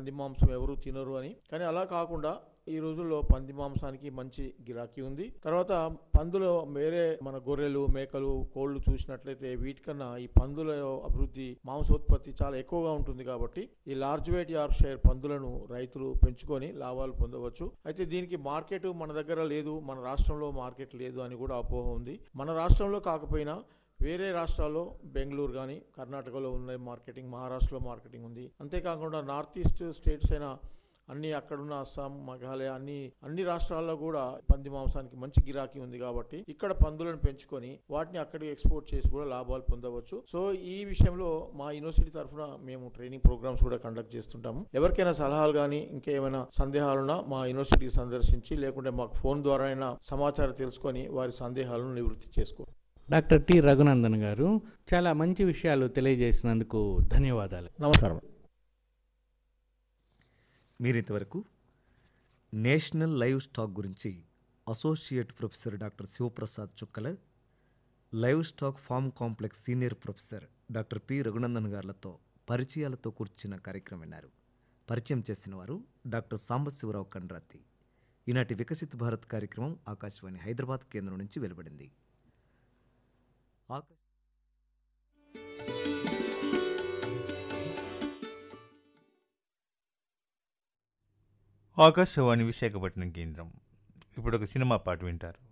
పంది మాంసం ఎవరు తినరు అని కానీ అలా కాకుండా ఈ రోజుల్లో పంది మాంసానికి మంచి గిరాకీ ఉంది తర్వాత పందులో వేరే మన గొర్రెలు మేకలు కోళ్లు చూసినట్లయితే వీటికన్నా ఈ పందుల అభివృద్ధి మాంసోత్పత్తి చాలా ఎక్కువగా ఉంటుంది కాబట్టి ఈ లార్జ్ వెయిట్ యార్క్ షైర్ పందులను రైతులు పెంచుకొని లాభాలు పొందవచ్చు అయితే దీనికి మార్కెట్ మన దగ్గర లేదు మన రాష్ట్రంలో మార్కెట్ లేదు అని కూడా అపోహ ఉంది మన రాష్ట్రంలో కాకపోయినా వేరే రాష్ట్రాల్లో బెంగళూరు కానీ కర్ణాటకలో ఉన్న మార్కెటింగ్ మహారాష్ట్రలో మార్కెటింగ్ ఉంది అంతేకాకుండా నార్త్ ఈస్ట్ స్టేట్స్ అయిన అన్ని అక్కడున్న అస్సాం మేఘాలయ అన్ని అన్ని రాష్ట్రాల్లో కూడా పంది మాంసానికి మంచి గిరాకీ ఉంది కాబట్టి ఇక్కడ పందులను పెంచుకొని వాటిని అక్కడికి ఎక్స్పోర్ట్ చేసి కూడా లాభాలు పొందవచ్చు సో ఈ విషయంలో మా యూనివర్సిటీ తరఫున మేము ట్రైనింగ్ ప్రోగ్రామ్స్ కూడా కండక్ట్ చేస్తుంటాము ఎవరికైనా సలహాలు కానీ ఇంకేమైనా సందేహాలున్నా మా యూనివర్సిటీకి సందర్శించి లేకుంటే మాకు ఫోన్ ద్వారా అయినా సమాచారం తెలుసుకొని వారి సందేహాలను నివృత్తి చేసుకో డాక్టర్ టి రఘునందన్ గారు చాలా మంచి విషయాలు తెలియజేసినందుకు ధన్యవాదాలు నమస్కారం మీరు ఇంతవరకు నేషనల్ లైవ్ స్టాక్ గురించి associate professor doctor Shivaprasad Chukkala livestock farm complex senior professor doctor P Raghunandan గారులతో పరిచయాలతో కూర్చున్న కార్యక్రమం విన్నారు పరిచయం చేసిన వారు డాక్టర్ సాంబశివరావు కండ్రాతి ఈనాటి వికసిత్ భారత్ కార్యక్రమం ఆకాశవాణి హైదరాబాద్ కేంద్రం నుంచి వెలువడింది ఆకా- ఆకాశవాణి విశాఖపట్నం కేంద్రం ఇప్పుడు ఒక సినిమా పాట వింటారు